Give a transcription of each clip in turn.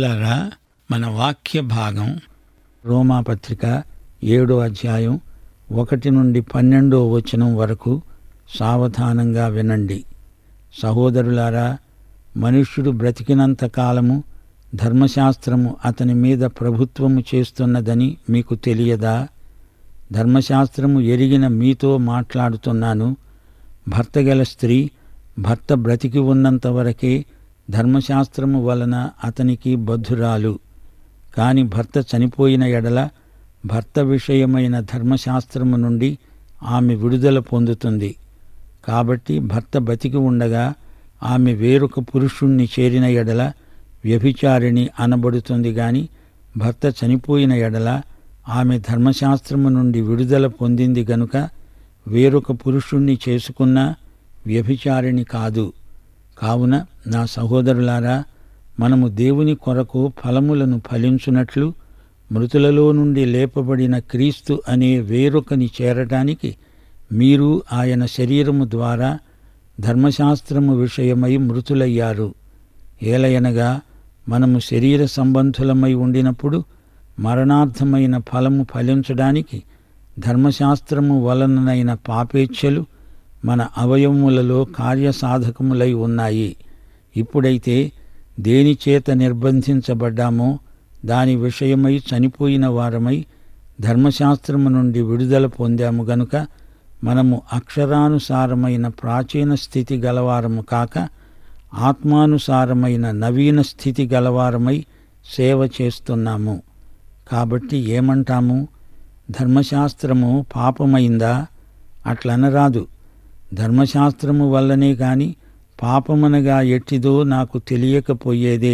ప్రియులారా మన వాక్య భాగం రోమాపత్రిక ఏడో అధ్యాయం ఒకటి నుండి పన్నెండో వచనం వరకు సావధానంగా వినండి సహోదరులారా మనుష్యుడు బ్రతికినంత కాలము ధర్మశాస్త్రము అతని మీద ప్రభుత్వము చేస్తున్నదని మీకు తెలియదా ధర్మశాస్త్రము ఎరిగిన మీతో మాట్లాడుతున్నాను భర్త గల స్త్రీ భర్త బ్రతికి ఉన్నంత వరకే ధర్మశాస్త్రము వలన అతనికి బద్ధురాలు కాని భర్త చనిపోయిన ఎడల భర్త విషయమైన ధర్మశాస్త్రము నుండి ఆమె విడుదల పొందుతుంది కాబట్టి భర్త బతికి ఉండగా ఆమె వేరొక పురుషుణ్ణి చేరిన ఎడల వ్యభిచారిణి అనబడుతుంది గాని భర్త చనిపోయిన ఎడల ఆమె ధర్మశాస్త్రము నుండి విడుదల పొందింది గనుక వేరొక పురుషుణ్ణి చేసుకున్నా వ్యభిచారిణి కాదు కావున నా సహోదరులారా మనము దేవుని కొరకు ఫలములను ఫలించునట్లు మృతులలో నుండి లేపబడిన క్రీస్తు అనే వేరొకని చేరటానికి మీరు ఆయన శరీరము ద్వారా ధర్మశాస్త్రము విషయమై మృతులయ్యారు ఏలయనగా మనము శరీర సంబంధులమై ఉండినప్పుడు మరణార్థమైన ఫలము ఫలించడానికి ధర్మశాస్త్రము వలననైన పాపేచ్ఛలు మన అవయవములలో కార్యసాధకములై ఉన్నాయి ఇప్పుడైతే దేనిచేత నిర్బంధించబడ్డామో దాని విషయమై చనిపోయిన వారమై ధర్మశాస్త్రము నుండి విడుదల పొందాము గనుక మనము అక్షరానుసారమైన ప్రాచీన స్థితి గలవారము కాక ఆత్మానుసారమైన నవీన స్థితి గలవారమై సేవ చేస్తున్నాము కాబట్టి ఏమంటాము ధర్మశాస్త్రము పాపమైందా అట్లనరాదు ధర్మశాస్త్రము వల్లనే గాని పాపమనగా ఎట్టిదో నాకు తెలియకపోయేదే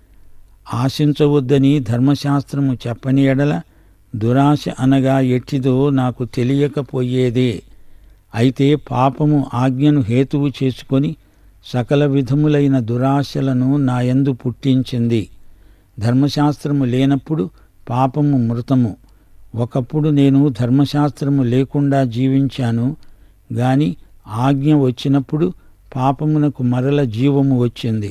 ఆశించవద్దని ధర్మశాస్త్రము చెప్పని ఎడల దురాశ అనగా ఎట్టిదో నాకు తెలియకపోయేదే అయితే పాపము ఆజ్ఞను హేతువు చేసుకొని సకల విధములైన దురాశలను నాయందు పుట్టించింది ధర్మశాస్త్రము లేనప్పుడు పాపము మృతము ఒకప్పుడు నేను ధర్మశాస్త్రము లేకుండా జీవించాను గాని ఆజ్ఞ వచ్చినప్పుడు పాపమునకు మరల జీవము వచ్చింది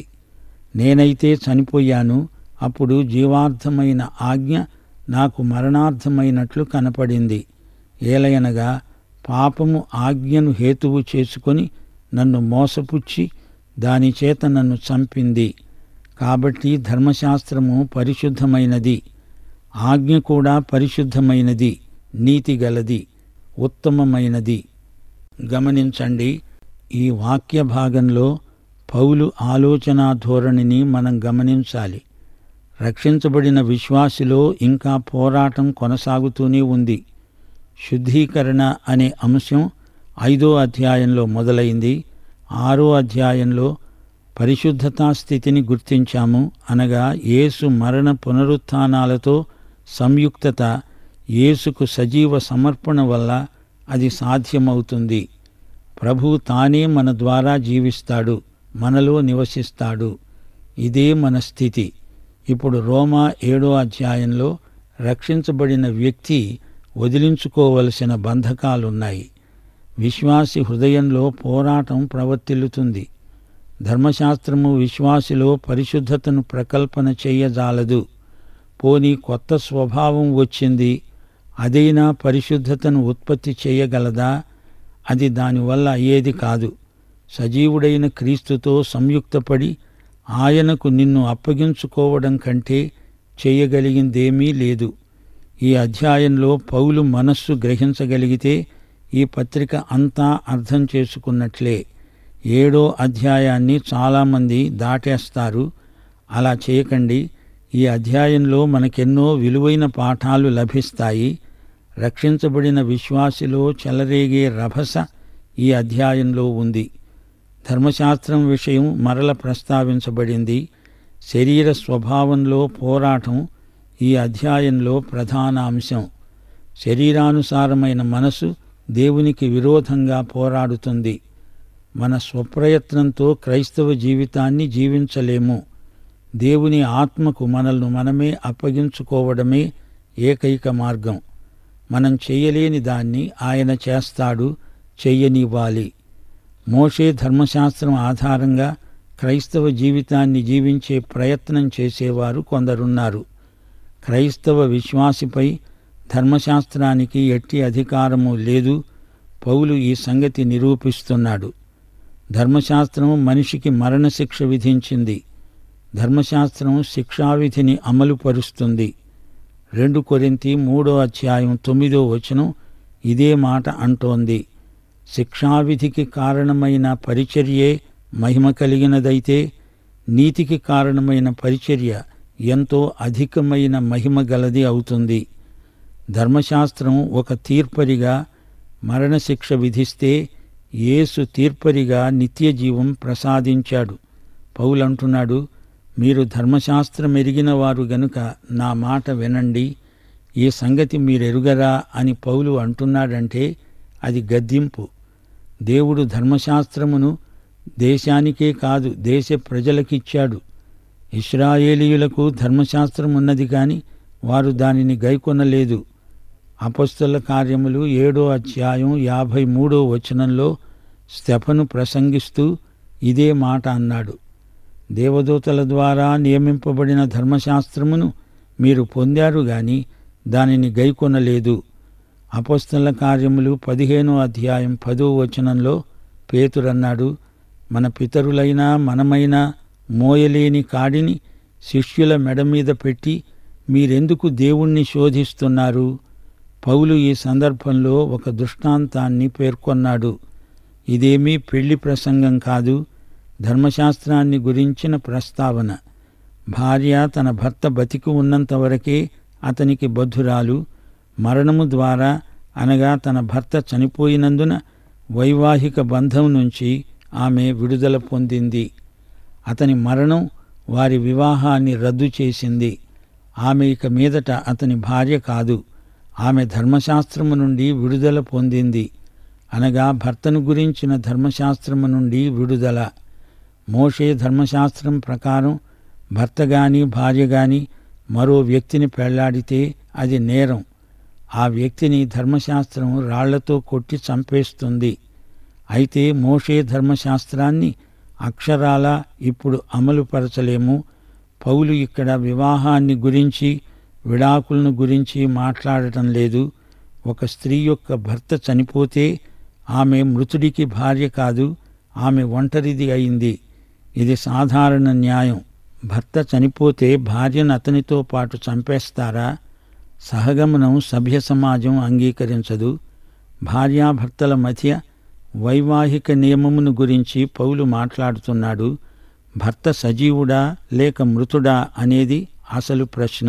నేనైతే చనిపోయాను అప్పుడు జీవార్థమైన ఆజ్ఞ నాకు మరణార్థమైనట్లు కనపడింది ఏలయనగా పాపము ఆజ్ఞను హేతువు చేసుకొని నన్ను మోసపుచ్చి దానిచేత నన్ను చంపింది కాబట్టి ధర్మశాస్త్రము పరిశుద్ధమైనది ఆజ్ఞ కూడా పరిశుద్ధమైనది నీతిగలది ఉత్తమమైనది గమనించండి ఈ వాక్య భాగంలో పౌలు ఆలోచనా ధోరణిని మనం గమనించాలి రక్షించబడిన విశ్వాసిలో ఇంకా పోరాటం కొనసాగుతూనే ఉంది శుద్ధీకరణ అనే అంశం ఐదో అధ్యాయంలో మొదలైంది ఆరో అధ్యాయంలో పరిశుద్ధతా స్థితిని గుర్తించాము అనగా యేసు మరణ పునరుత్థానాలతో సంయుక్తత యేసుకు సజీవ సమర్పణ వల్ల అది సాధ్యమవుతుంది ప్రభు తానే మన ద్వారా జీవిస్తాడు మనలో నివసిస్తాడు ఇదే మన స్థితి ఇప్పుడు రోమా ఏడో అధ్యాయంలో రక్షించబడిన వ్యక్తి వదిలించుకోవలసిన బంధకాలున్నాయి విశ్వాసి హృదయంలో పోరాటం ప్రవర్తిల్లుతుంది ధర్మశాస్త్రము విశ్వాసిలో పరిశుద్ధతను ప్రకల్పన చేయజాలదు పోని కొత్త స్వభావం వచ్చింది అదైనా పరిశుద్ధతను ఉత్పత్తి చేయగలదా అది దానివల్ల అయ్యేది కాదు సజీవుడైన క్రీస్తుతో సంయుక్తపడి ఆయనకు నిన్ను అప్పగించుకోవడం కంటే చేయగలిగిందేమీ లేదు ఈ అధ్యాయంలో పౌలు మనస్సు గ్రహించగలిగితే ఈ పత్రిక అంతా అర్థం చేసుకున్నట్లే ఏడో అధ్యాయాన్ని చాలామంది దాటేస్తారు అలా చేయకండి ఈ అధ్యాయంలో మనకెన్నో విలువైన పాఠాలు లభిస్తాయి రక్షించబడిన విశ్వాసిలో చెలరేగే రభస ఈ అధ్యాయంలో ఉంది ధర్మశాస్త్రం విషయం మరల ప్రస్తావించబడింది శరీర స్వభావంలో పోరాటం ఈ అధ్యాయంలో ప్రధాన అంశం శరీరానుసారమైన మనసు దేవునికి విరోధంగా పోరాడుతుంది మన స్వప్రయత్నంతో క్రైస్తవ జీవితాన్ని జీవించలేము దేవుని ఆత్మకు మనల్ని మనమే అప్పగించుకోవడమే ఏకైక మార్గం మనం చెయ్యలేని దాన్ని ఆయన చేస్తాడు చెయ్యనివ్వాలి మోషే ధర్మశాస్త్రం ఆధారంగా క్రైస్తవ జీవితాన్ని జీవించే ప్రయత్నం చేసేవారు కొందరున్నారు క్రైస్తవ విశ్వాసిపై ధర్మశాస్త్రానికి ఎట్టి అధికారము లేదు పౌలు ఈ సంగతి నిరూపిస్తున్నాడు ధర్మశాస్త్రం మనిషికి మరణశిక్ష విధించింది ధర్మశాస్త్రం శిక్షావిధిని అమలుపరుస్తుంది రెండు కొరింతి మూడో అధ్యాయం తొమ్మిదో వచనం ఇదే మాట అంటోంది శిక్షావిధికి కారణమైన పరిచర్యే మహిమ కలిగినదైతే నీతికి కారణమైన పరిచర్య ఎంతో అధికమైన మహిమ గలది అవుతుంది ధర్మశాస్త్రం ఒక తీర్పరిగా మరణశిక్ష విధిస్తే యేసు తీర్పరిగా నిత్య జీవం ప్రసాదించాడు పౌలంటున్నాడు మీరు ధర్మశాస్త్రం ఎరిగిన వారు గనుక నా మాట వినండి ఈ సంగతి మీరెరుగరా అని పౌలు అంటున్నాడంటే అది గద్దింపు దేవుడు ధర్మశాస్త్రమును దేశానికే కాదు దేశ ప్రజలకిచ్చాడు ఇస్రాయేలీయులకు ధర్మశాస్త్రం ఉన్నది కాని వారు దానిని గైకొనలేదు అపస్తుల కార్యములు ఏడో అధ్యాయం యాభై మూడో వచనంలో స్టెఫను ప్రసంగిస్తూ ఇదే మాట అన్నాడు దేవదూతల ద్వారా నియమింపబడిన ధర్మశాస్త్రమును మీరు పొందారు గాని దానిని గైకొనలేదు అపస్తుల కార్యములు పదిహేనో అధ్యాయం పదో వచనంలో పేతురన్నాడు మన పితరులైనా మనమైనా మోయలేని కాడిని శిష్యుల మెడ మీద పెట్టి మీరెందుకు దేవుణ్ణి శోధిస్తున్నారు పౌలు ఈ సందర్భంలో ఒక దృష్టాంతాన్ని పేర్కొన్నాడు ఇదేమీ పెళ్లి ప్రసంగం కాదు ధర్మశాస్త్రాన్ని గురించిన ప్రస్తావన భార్య తన భర్త బతికి ఉన్నంత వరకే అతనికి బద్ధురాలు మరణము ద్వారా అనగా తన భర్త చనిపోయినందున వైవాహిక బంధం నుంచి ఆమె విడుదల పొందింది అతని మరణం వారి వివాహాన్ని రద్దు చేసింది ఆమె ఇక మీదట అతని భార్య కాదు ఆమె ధర్మశాస్త్రము నుండి విడుదల పొందింది అనగా భర్తను గురించిన ధర్మశాస్త్రము నుండి విడుదల మోషే ధర్మశాస్త్రం ప్రకారం భర్త గాని భార్య గాని మరో వ్యక్తిని పెళ్లాడితే అది నేరం ఆ వ్యక్తిని ధర్మశాస్త్రం రాళ్లతో కొట్టి చంపేస్తుంది అయితే మోషే ధర్మశాస్త్రాన్ని అక్షరాల ఇప్పుడు అమలుపరచలేము పౌలు ఇక్కడ వివాహాన్ని గురించి విడాకులను గురించి మాట్లాడటం లేదు ఒక స్త్రీ యొక్క భర్త చనిపోతే ఆమె మృతుడికి భార్య కాదు ఆమె ఒంటరిది అయింది ఇది సాధారణ న్యాయం భర్త చనిపోతే భార్యను అతనితో పాటు చంపేస్తారా సహగమనం సభ్య సమాజం అంగీకరించదు భార్యాభర్తల మధ్య వైవాహిక నియమమును గురించి పౌలు మాట్లాడుతున్నాడు భర్త సజీవుడా లేక మృతుడా అనేది అసలు ప్రశ్న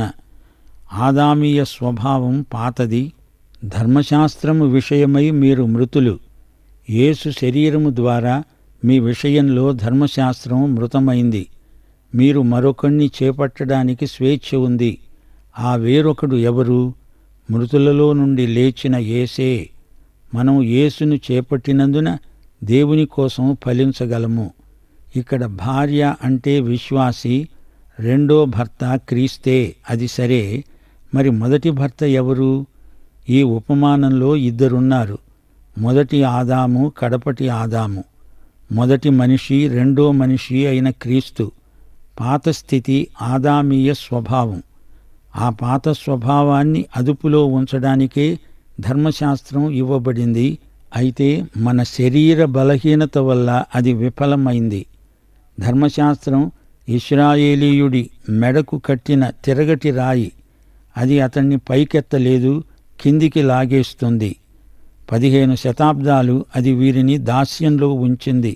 ఆదామీయ స్వభావం పాతది ధర్మశాస్త్రము విషయమై మీరు మృతులు యేసు శరీరము ద్వారా మీ విషయంలో ధర్మశాస్త్రం మృతమైంది మీరు మరొకణ్ణి చేపట్టడానికి స్వేచ్ఛ ఉంది ఆ వేరొకడు ఎవరు మృతులలో నుండి లేచిన యేసే మనం యేసును చేపట్టినందున దేవుని కోసం ఫలించగలము ఇక్కడ భార్య అంటే విశ్వాసి రెండో భర్త క్రీస్తే అది సరే మరి మొదటి భర్త ఎవరు ఈ ఉపమానంలో ఇద్దరున్నారు మొదటి ఆదాము కడపటి ఆదాము మొదటి మనిషి రెండో మనిషి అయిన క్రీస్తు పాత స్థితి ఆదామీయ స్వభావం ఆ పాత స్వభావాన్ని అదుపులో ఉంచడానికే ధర్మశాస్త్రం ఇవ్వబడింది అయితే మన శరీర బలహీనత వల్ల అది విఫలమైంది ధర్మశాస్త్రం ఇస్రాయేలీయుడి మెడకు కట్టిన తిరగటి రాయి అది అతన్ని పైకెత్తలేదు కిందికి లాగేస్తుంది పదిహేను శతాబ్దాలు అది వీరిని దాస్యంలో ఉంచింది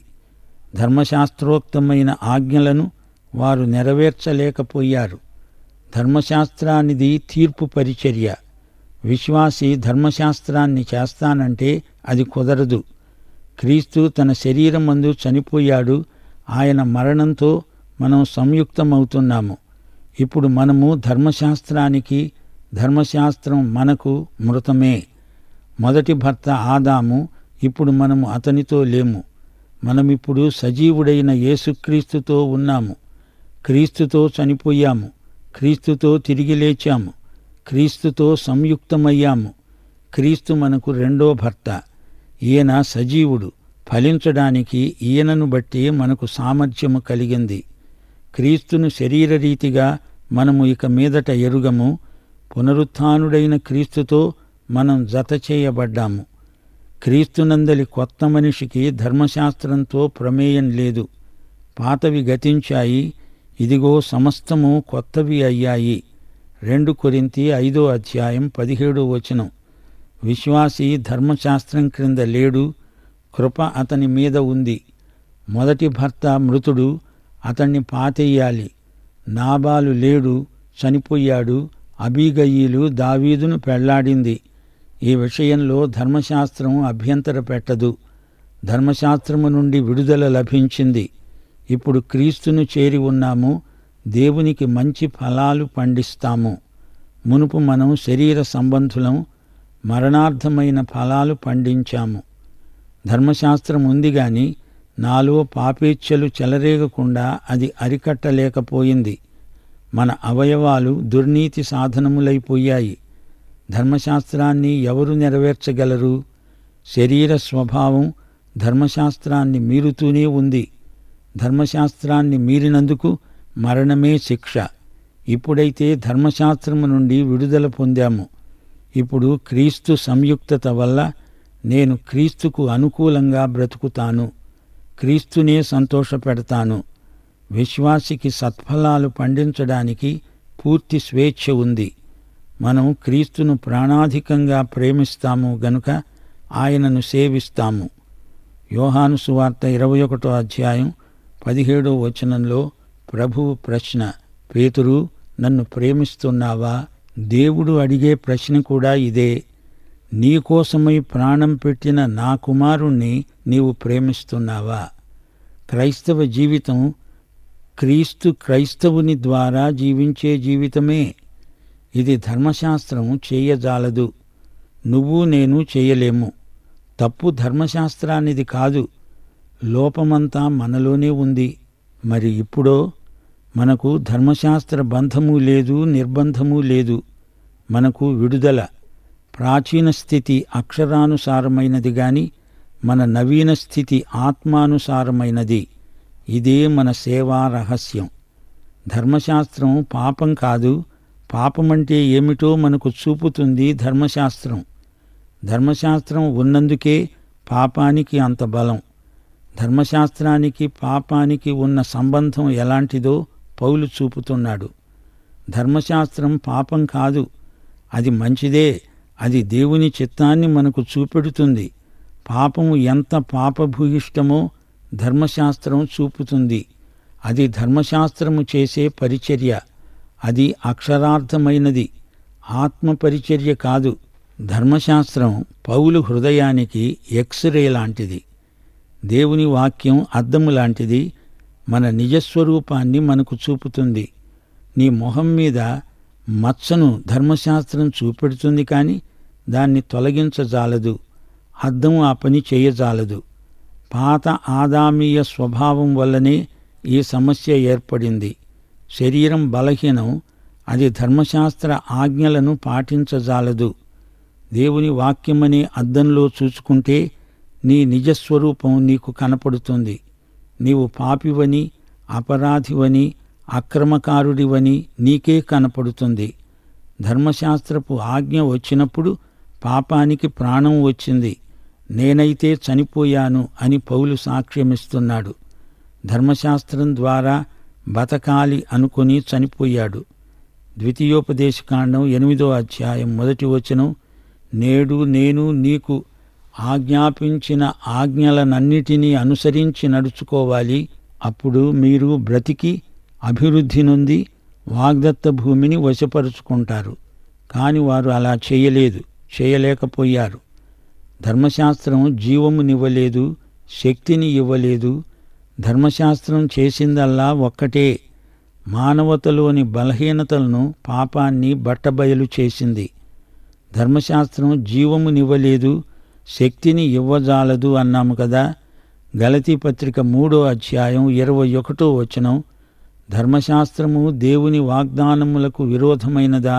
ధర్మశాస్త్రోక్తమైన ఆజ్ఞలను వారు నెరవేర్చలేకపోయారు ధర్మశాస్త్రానిది తీర్పు పరిచర్య విశ్వాసి ధర్మశాస్త్రాన్ని చేస్తానంటే అది కుదరదు క్రీస్తు తన శరీరం మందు చనిపోయాడు ఆయన మరణంతో మనం సంయుక్తమవుతున్నాము ఇప్పుడు మనము ధర్మశాస్త్రానికి ధర్మశాస్త్రం మనకు మృతమే మొదటి భర్త ఆదాము ఇప్పుడు మనము అతనితో లేము మనమిప్పుడు సజీవుడైన యేసుక్రీస్తుతో ఉన్నాము క్రీస్తుతో చనిపోయాము క్రీస్తుతో తిరిగి లేచాము క్రీస్తుతో సంయుక్తమయ్యాము క్రీస్తు మనకు రెండో భర్త ఈయన సజీవుడు ఫలించడానికి ఈయనను బట్టి మనకు సామర్థ్యము కలిగింది క్రీస్తును శరీరరీతిగా మనము ఇక మీదట ఎరుగము పునరుత్థానుడైన క్రీస్తుతో మనం జత చేయబడ్డాము క్రీస్తునందలి కొత్త మనిషికి ధర్మశాస్త్రంతో ప్రమేయం లేదు పాతవి గతించాయి ఇదిగో సమస్తము కొత్తవి అయ్యాయి రెండు కొరింతి ఐదో అధ్యాయం పదిహేడో వచనం విశ్వాసి ధర్మశాస్త్రం క్రింద లేడు కృప అతని మీద ఉంది మొదటి భర్త మృతుడు అతన్ని పాతెయ్యాలి నాబాలు లేడు చనిపోయాడు అబీగయీలు దావీదును పెళ్లాడింది ఈ విషయంలో ధర్మశాస్త్రం అభ్యంతర పెట్టదు ధర్మశాస్త్రము నుండి విడుదల లభించింది ఇప్పుడు క్రీస్తును చేరి ఉన్నాము దేవునికి మంచి ఫలాలు పండిస్తాము మునుపు మనం శరీర సంబంధులం మరణార్థమైన ఫలాలు పండించాము ధర్మశాస్త్రం ఉంది గాని నాలో పాపేచ్ఛలు చెలరేగకుండా అది అరికట్టలేకపోయింది మన అవయవాలు దుర్నీతి సాధనములైపోయాయి ధర్మశాస్త్రాన్ని ఎవరు నెరవేర్చగలరు శరీర స్వభావం ధర్మశాస్త్రాన్ని మీరుతూనే ఉంది ధర్మశాస్త్రాన్ని మీరినందుకు మరణమే శిక్ష ఇప్పుడైతే ధర్మశాస్త్రము నుండి విడుదల పొందాము ఇప్పుడు క్రీస్తు సంయుక్తత వల్ల నేను క్రీస్తుకు అనుకూలంగా బ్రతుకుతాను క్రీస్తునే సంతోషపెడతాను విశ్వాసికి సత్ఫలాలు పండించడానికి పూర్తి స్వేచ్ఛ ఉంది మనం క్రీస్తును ప్రాణాధికంగా ప్రేమిస్తాము గనుక ఆయనను సేవిస్తాము యోహాను సువార్త ఇరవై ఒకటో అధ్యాయం పదిహేడో వచనంలో ప్రభువు ప్రశ్న పేతురు నన్ను ప్రేమిస్తున్నావా దేవుడు అడిగే ప్రశ్న కూడా ఇదే నీకోసమై ప్రాణం పెట్టిన నా కుమారుణ్ణి నీవు ప్రేమిస్తున్నావా క్రైస్తవ జీవితం క్రీస్తు క్రైస్తవుని ద్వారా జీవించే జీవితమే ఇది ధర్మశాస్త్రం చేయజాలదు నువ్వు నేను చేయలేము తప్పు ధర్మశాస్త్రానిది కాదు లోపమంతా మనలోనే ఉంది మరి ఇప్పుడో మనకు ధర్మశాస్త్ర బంధము లేదు నిర్బంధము లేదు మనకు విడుదల ప్రాచీన స్థితి అక్షరానుసారమైనది గాని మన నవీన స్థితి ఆత్మానుసారమైనది ఇదే మన సేవా రహస్యం ధర్మశాస్త్రం పాపం కాదు పాపమంటే ఏమిటో మనకు చూపుతుంది ధర్మశాస్త్రం ధర్మశాస్త్రం ఉన్నందుకే పాపానికి అంత బలం ధర్మశాస్త్రానికి పాపానికి ఉన్న సంబంధం ఎలాంటిదో పౌలు చూపుతున్నాడు ధర్మశాస్త్రం పాపం కాదు అది మంచిదే అది దేవుని చిత్తాన్ని మనకు చూపెడుతుంది పాపము ఎంత పాపభూయిష్టమో ధర్మశాస్త్రం చూపుతుంది అది ధర్మశాస్త్రము చేసే పరిచర్య అది అక్షరార్థమైనది ఆత్మ పరిచర్య కాదు ధర్మశాస్త్రం పౌలు హృదయానికి ఎక్స్రే లాంటిది దేవుని వాక్యం అద్దము లాంటిది మన నిజస్వరూపాన్ని మనకు చూపుతుంది నీ మొహం మీద మచ్చను ధర్మశాస్త్రం చూపెడుతుంది కాని దాన్ని తొలగించజాలదు అద్దం ఆ పని చేయజాలదు పాత ఆదామీయ స్వభావం వల్లనే ఈ సమస్య ఏర్పడింది శరీరం బలహీనం అది ధర్మశాస్త్ర ఆజ్ఞలను పాటించజాలదు దేవుని వాక్యమనే అద్దంలో చూసుకుంటే నీ నిజస్వరూపం నీకు కనపడుతుంది నీవు పాపివని అపరాధివని అక్రమకారుడివని నీకే కనపడుతుంది ధర్మశాస్త్రపు ఆజ్ఞ వచ్చినప్పుడు పాపానికి ప్రాణం వచ్చింది నేనైతే చనిపోయాను అని పౌలు సాక్ష్యమిస్తున్నాడు ధర్మశాస్త్రం ద్వారా బతకాలి అనుకుని చనిపోయాడు ద్వితీయోపదేశకాండం ఎనిమిదో అధ్యాయం మొదటి వచనం నేడు నేను నీకు ఆజ్ఞాపించిన ఆజ్ఞలనన్నిటినీ అనుసరించి నడుచుకోవాలి అప్పుడు మీరు బ్రతికి అభివృద్ధి నొంది వాగ్దత్త భూమిని వశపరుచుకుంటారు కాని వారు అలా చేయలేదు చేయలేకపోయారు ధర్మశాస్త్రం జీవమునివ్వలేదు శక్తిని ఇవ్వలేదు ధర్మశాస్త్రం చేసిందల్లా ఒక్కటే మానవతలోని బలహీనతలను పాపాన్ని బట్టబయలు చేసింది ధర్మశాస్త్రం జీవమునివ్వలేదు శక్తిని ఇవ్వజాలదు అన్నాము కదా గలతీ పత్రిక మూడో అధ్యాయం ఇరవై ఒకటో వచనం ధర్మశాస్త్రము దేవుని వాగ్దానములకు విరోధమైనదా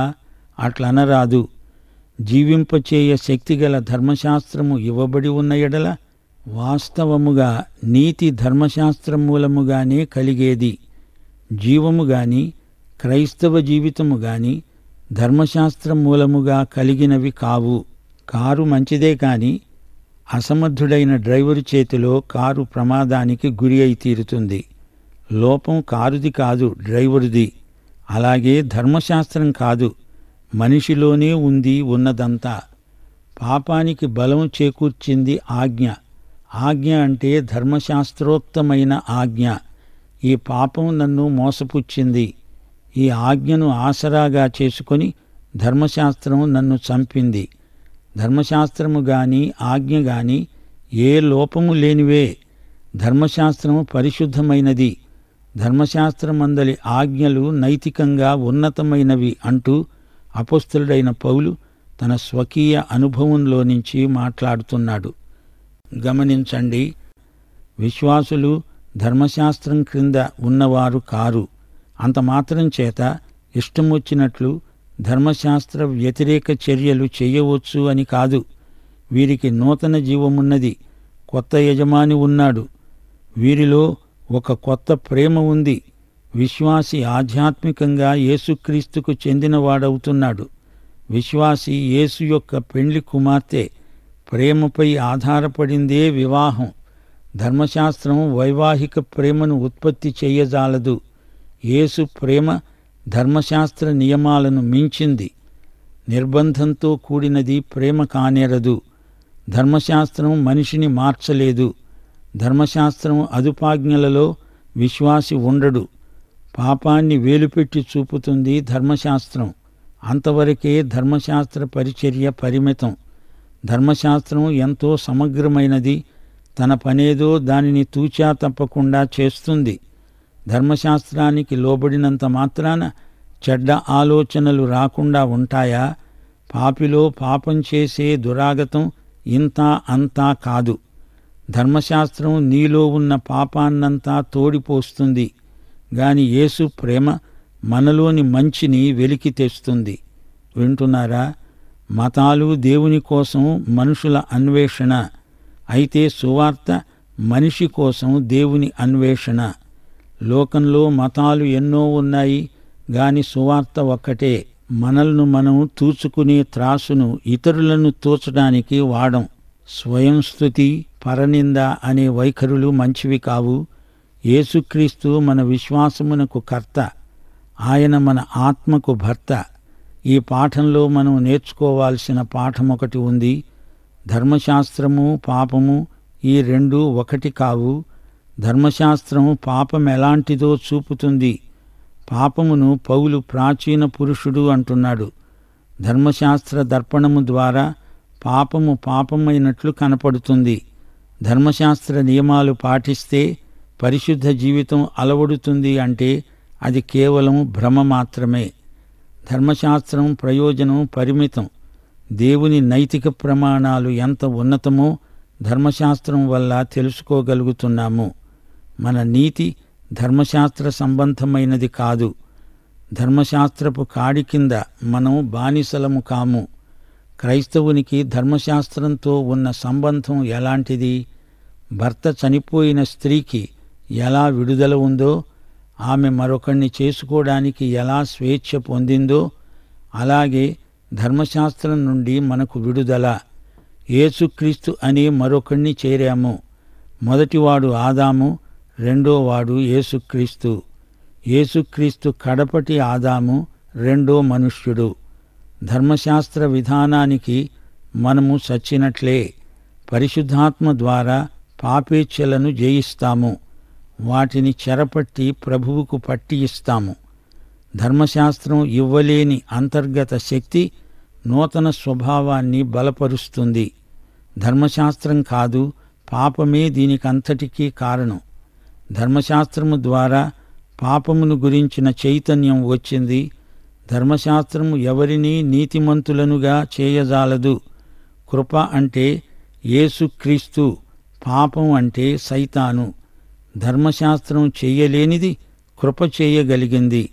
అట్లనరాదు జీవింపచేయ శక్తిగల ధర్మశాస్త్రము ఇవ్వబడి ఉన్న ఎడల వాస్తవముగా నీతి ధర్మశాస్త్రం మూలముగానే కలిగేది జీవము గాని క్రైస్తవ జీవితము గాని ధర్మశాస్త్రం మూలముగా కలిగినవి కావు కారు మంచిదే కాని అసమర్థుడైన డ్రైవరు చేతిలో కారు ప్రమాదానికి గురి అయి తీరుతుంది లోపం కారుది కాదు డ్రైవరుది అలాగే ధర్మశాస్త్రం కాదు మనిషిలోనే ఉంది ఉన్నదంతా పాపానికి బలం చేకూర్చింది ఆజ్ఞ ఆజ్ఞ అంటే ధర్మశాస్త్రోక్తమైన ఆజ్ఞ ఈ పాపం నన్ను మోసపుచ్చింది ఈ ఆజ్ఞను ఆసరాగా చేసుకొని ధర్మశాస్త్రం నన్ను చంపింది ధర్మశాస్త్రము గాని ఆజ్ఞ గాని ఏ లోపము లేనివే ధర్మశాస్త్రము పరిశుద్ధమైనది ధర్మశాస్త్రమందలి ఆజ్ఞలు నైతికంగా ఉన్నతమైనవి అంటూ అపస్తుడైన పౌలు తన స్వకీయ అనుభవంలో నుంచి మాట్లాడుతున్నాడు గమనించండి విశ్వాసులు ధర్మశాస్త్రం క్రింద ఉన్నవారు కారు అంత మాత్రం చేత ఇష్టం వచ్చినట్లు ధర్మశాస్త్ర వ్యతిరేక చర్యలు చేయవచ్చు అని కాదు వీరికి నూతన జీవమున్నది కొత్త యజమాని ఉన్నాడు వీరిలో ఒక కొత్త ప్రేమ ఉంది విశ్వాసి ఆధ్యాత్మికంగా యేసుక్రీస్తుకు చెందినవాడవుతున్నాడు విశ్వాసి యేసు యొక్క పెండ్లి కుమార్తె ప్రేమపై ఆధారపడిందే వివాహం ధర్మశాస్త్రం వైవాహిక ప్రేమను ఉత్పత్తి చేయజాలదు యేసు ప్రేమ ధర్మశాస్త్ర నియమాలను మించింది నిర్బంధంతో కూడినది ప్రేమ కానేరదు ధర్మశాస్త్రం మనిషిని మార్చలేదు ధర్మశాస్త్రం అదుపాజ్ఞలలో విశ్వాసి ఉండడు పాపాన్ని వేలుపెట్టి చూపుతుంది ధర్మశాస్త్రం అంతవరకే ధర్మశాస్త్ర పరిచర్య పరిమితం ధర్మశాస్త్రం ఎంతో సమగ్రమైనది తన పనేదో దానిని తూచా తప్పకుండా చేస్తుంది ధర్మశాస్త్రానికి లోబడినంత మాత్రాన చెడ్డ ఆలోచనలు రాకుండా ఉంటాయా పాపిలో పాపం చేసే దురాగతం ఇంతా అంతా కాదు ధర్మశాస్త్రం నీలో ఉన్న పాపాన్నంతా తోడిపోస్తుంది గాని యేసు ప్రేమ మనలోని మంచిని వెలికి తెస్తుంది వింటున్నారా మతాలు దేవుని కోసం మనుషుల అన్వేషణ అయితే సువార్త మనిషి కోసం దేవుని అన్వేషణ లోకంలో మతాలు ఎన్నో ఉన్నాయి గాని సువార్త ఒక్కటే మనల్ని మనం తూచుకునే త్రాసును ఇతరులను తూచడానికి వాడం స్వయం స్థుతి పరనింద అనే వైఖరులు మంచివి కావు యేసుక్రీస్తు మన విశ్వాసమునకు కర్త ఆయన మన ఆత్మకు భర్త ఈ పాఠంలో మనం నేర్చుకోవాల్సిన పాఠం ఒకటి ఉంది ధర్మశాస్త్రము పాపము ఈ రెండు ఒకటి కావు ధర్మశాస్త్రం పాపం ఎలాంటిదో చూపుతుంది పాపమును పౌలు ప్రాచీన పురుషుడు అంటున్నాడు ధర్మశాస్త్ర దర్పణము ద్వారా పాపము పాపమైనట్లు కనపడుతుంది ధర్మశాస్త్ర నియమాలు పాటిస్తే పరిశుద్ధ జీవితం అలవడుతుంది అంటే అది కేవలం భ్రమ మాత్రమే ధర్మశాస్త్రం ప్రయోజనం పరిమితం దేవుని నైతిక ప్రమాణాలు ఎంత ఉన్నతమో ధర్మశాస్త్రం వల్ల తెలుసుకోగలుగుతున్నాము మన నీతి ధర్మశాస్త్ర సంబంధమైనది కాదు ధర్మశాస్త్రపు కాడి కింద మనం బానిసలము కాము క్రైస్తవునికి ధర్మశాస్త్రంతో ఉన్న సంబంధం ఎలాంటిది భర్త చనిపోయిన స్త్రీకి ఎలా విడుదల ఉందో ఆమె మరొకణ్ణి చేసుకోవడానికి ఎలా స్వేచ్ఛ పొందిందో అలాగే ధర్మశాస్త్రం నుండి మనకు విడుదల యేసుక్రీస్తు అనే మరొకణ్ణి చేరాము మొదటివాడు ఆదాము రెండోవాడు యేసుక్రీస్తు యేసుక్రీస్తు కడపటి ఆదాము రెండో మనుష్యుడు ధర్మశాస్త్ర విధానానికి మనము సచ్చినట్లే పరిశుద్ధాత్మ ద్వారా పాపేచ్ఛలను జయిస్తాము వాటిని చెరపట్టి ప్రభువుకు పట్టి ఇస్తాము ధర్మశాస్త్రం ఇవ్వలేని అంతర్గత శక్తి నూతన స్వభావాన్ని బలపరుస్తుంది ధర్మశాస్త్రం కాదు పాపమే దీనికంతటికీ కారణం ధర్మశాస్త్రము ద్వారా పాపమును గురించిన చైతన్యం వచ్చింది ధర్మశాస్త్రము ఎవరినీ నీతిమంతులనుగా చేయజాలదు కృప అంటే యేసుక్రీస్తు పాపం అంటే సైతాను ధర్మశాస్త్రం చెయ్యలేనిది కృప చేయగలిగింది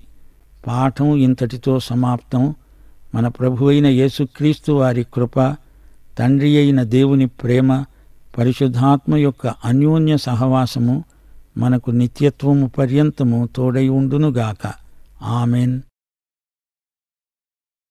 పాఠం ఇంతటితో సమాప్తం మన ప్రభు అయిన యేసుక్రీస్తు వారి కృప తండ్రి అయిన దేవుని ప్రేమ పరిశుద్ధాత్మ యొక్క అన్యోన్య సహవాసము మనకు నిత్యత్వము పర్యంతము తోడై ఉండునుగాక ఆమెన్